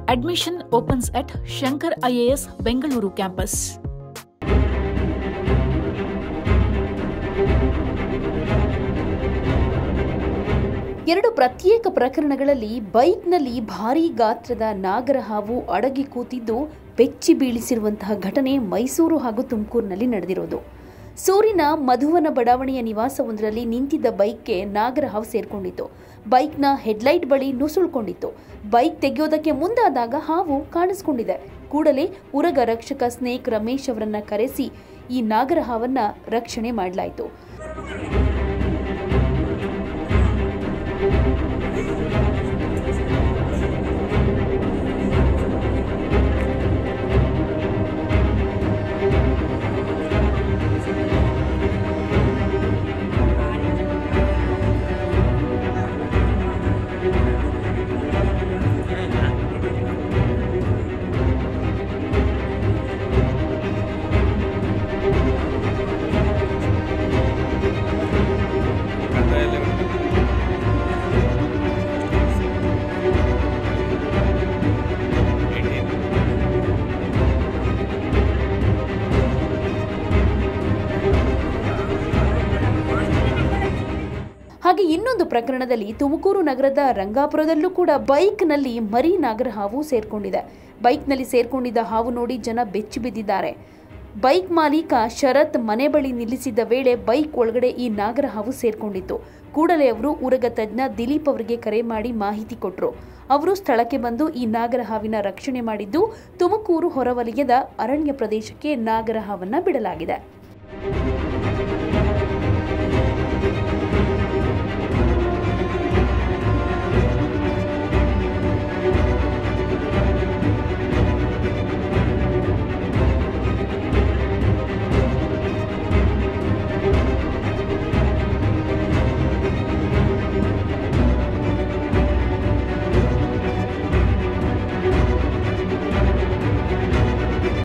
Admission opens at Shankar IAS Bengaluru campus. ಎರಡು ಪ್ರತ್ಯೇಕ ಪ್ರಕರಣಗಳಲ್ಲಿ ಬೈಕ್ನಲ್ಲಿ ಭಾರೀ ಗಾತ್ರದ ನಾಗರಹಾವು ಅಡಗಿ ಕೂತಿದ್ದು ಬೆಚ್ಚಿ ಬೀಳಿಸಿರುವಂತಹ ಘಟನೆ ಮೈಸೂರು ಹಾಗೂ ತುಮಕೂರಿನಲ್ಲಿ ನಡೆದಿರೋದು ಸೂರಿನ ಮಧುವನ ಬಡಾವಣೆಯ ನಿವಾಸವೊಂದರಲ್ಲಿ ನಿಂತಿದ್ದ ಬೈಕ್ಗೆ ನಾಗರಹಾವು ಸೇರ್ಕೊಂಡಿತ್ತು ಬೈಕ್ನ ಹೆಡ್ಲೈಟ್ ಬಳಿ ನುಸುಳ್ಕೊಂಡಿತ್ತು ಬೈಕ್ ತೆಗೆಯೋದಕ್ಕೆ ಮುಂದಾದಾಗ ಹಾವು ಕಾಣಿಸ್ಕೊಂಡಿದೆ ಕೂಡಲೇ ಉರಗ ರಕ್ಷಕ ಸ್ನೇಕ್ ರಮೇಶ್ ಅವರನ್ನ ಕರೆಸಿ ಈ ನಾಗರಹಾವನ್ನ ರಕ್ಷಣೆ ಮಾಡಲಾಯಿತು ಹಾಗೆ ಇನ್ನೊಂದು ಪ್ರಕರಣದಲ್ಲಿ ತುಮಕೂರು ನಗರದ ರಂಗಾಪುರದಲ್ಲೂ ಕೂಡ ಬೈಕ್ನಲ್ಲಿ ಮರಿ ನಾಗರಹಾವು ಸೇರ್ಕೊಂಡಿದೆ ಬೈಕ್ನಲ್ಲಿ ಸೇರ್ಕೊಂಡಿದ್ದ ಹಾವು ನೋಡಿ ಜನ ಬೆಚ್ಚಿ ಬಿದ್ದಿದ್ದಾರೆ ಬೈಕ್ ಮಾಲೀಕ ಶರತ್ ಮನೆ ಬಳಿ ನಿಲ್ಲಿಸಿದ್ದ ವೇಳೆ ಬೈಕ್ ಒಳಗಡೆ ಈ ನಾಗರಹಾವು ಸೇರ್ಕೊಂಡಿತ್ತು ಕೂಡಲೇ ಅವರು ಉರಗ ತಜ್ಞ ದಿಲೀಪ್ ಅವರಿಗೆ ಕರೆ ಮಾಡಿ ಮಾಹಿತಿ ಕೊಟ್ಟರು ಅವರು ಸ್ಥಳಕ್ಕೆ ಬಂದು ಈ ನಾಗರಹಾವಿನ ರಕ್ಷಣೆ ಮಾಡಿದ್ದು ತುಮಕೂರು ಹೊರವಲಯದ ಅರಣ್ಯ ಪ್ರದೇಶಕ್ಕೆ ನಾಗರಹಾವನ್ನ ಬಿಡಲಾಗಿದೆ